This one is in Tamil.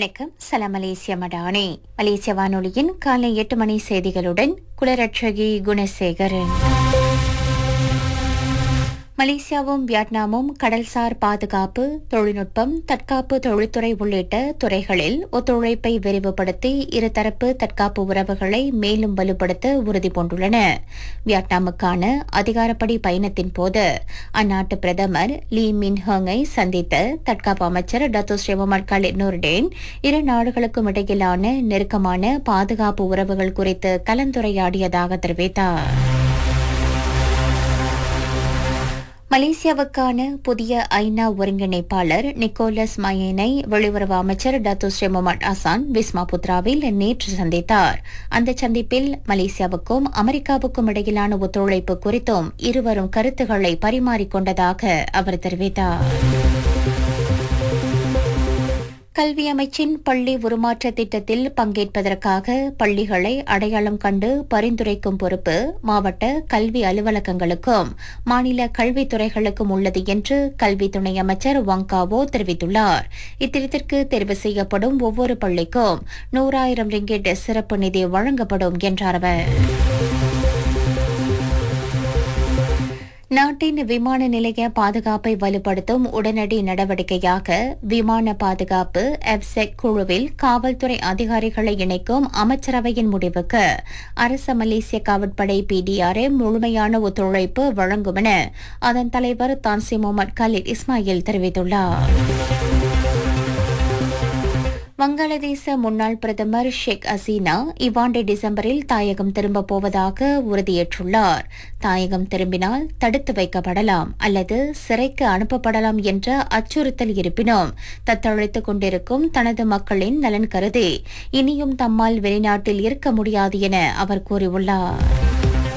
வணக்கம் சலாம் மலேசிய மடானி மலேசிய வானொலியின் காலை எட்டு மணி செய்திகளுடன் குலரட்சகி குணசேகரன் மலேசியாவும் வியட்நாமும் கடல்சார் பாதுகாப்பு தொழில்நுட்பம் தற்காப்பு தொழில்துறை உள்ளிட்ட துறைகளில் ஒத்துழைப்பை விரிவுபடுத்தி இருதரப்பு தற்காப்பு உறவுகளை மேலும் வலுப்படுத்த உறுதி பூண்டுள்ளன வியட்நாமுக்கான அதிகாரப்படி பயணத்தின் போது அந்நாட்டு பிரதமர் லீ மின் ஹங்கை சந்தித்த தற்காப்பு அமைச்சர் டத்தோ ஸ்ரீமமர் கலிட் நூர்டேன் இரு நாடுகளுக்கும் இடையிலான நெருக்கமான பாதுகாப்பு உறவுகள் குறித்து கலந்துரையாடியதாக தெரிவித்தார் மலேசியாவுக்கான புதிய ஐநா ஒருங்கிணைப்பாளர் நிக்கோலஸ் மயனை வெளியுறவு அமைச்சர் Dato Sri Mohamad Hasan Wisma புத்ராவில் நேற்று சந்தித்தார் அந்த சந்திப்பில் மலேசியாவுக்கும் அமெரிக்காவுக்கும் இடையிலான ஒத்துழைப்பு குறித்தும் இருவரும் கருத்துக்களை பரிமாறிக்கொண்டதாக அவர் தெரிவித்தார் கல்வி அமைச்சின் பள்ளி உருமாற்ற திட்டத்தில் பங்கேற்பதற்காக பள்ளிகளை அடையாளம் கண்டு பரிந்துரைக்கும் பொறுப்பு மாவட்ட கல்வி அலுவலகங்களுக்கும் மாநில கல்வித்துறைகளுக்கும் உள்ளது என்று கல்வி துணை அமைச்சர் வங்காவோ தெரிவித்துள்ளார் இத்திட்டத்திற்கு தெரிவு செய்யப்படும் ஒவ்வொரு பள்ளிக்கும் நூறாயிரம் ரிங்கெட் சிறப்பு நிதி வழங்கப்படும் என்றார் அவர் நாட்டின் விமான நிலைய பாதுகாப்பை வலுப்படுத்தும் உடனடி நடவடிக்கையாக விமான பாதுகாப்பு எப்செக் குழுவில் காவல்துறை அதிகாரிகளை இணைக்கும் அமைச்சரவையின் முடிவுக்கு அரச மலேசிய காவற்படை பிடிஆர்ஏ முழுமையான ஒத்துழைப்பு வழங்கும் என அதன் தலைவர் தான்சி முகமது கலீல் இஸ்மாயில் தெரிவித்துள்ளார் வங்காளதேச முன்னாள் பிரதமர் ஷேக் ஹசீனா இவ்வாண்டு டிசம்பரில் தாயகம் திரும்பப் போவதாக உறுதியேற்றுள்ளார் தாயகம் திரும்பினால் தடுத்து வைக்கப்படலாம் அல்லது சிறைக்கு அனுப்பப்படலாம் என்ற அச்சுறுத்தல் இருப்பினும் தத்தளித்துக் கொண்டிருக்கும் தனது மக்களின் நலன் கருதி இனியும் தம்மால் வெளிநாட்டில் இருக்க முடியாது என அவர் கூறியுள்ளார்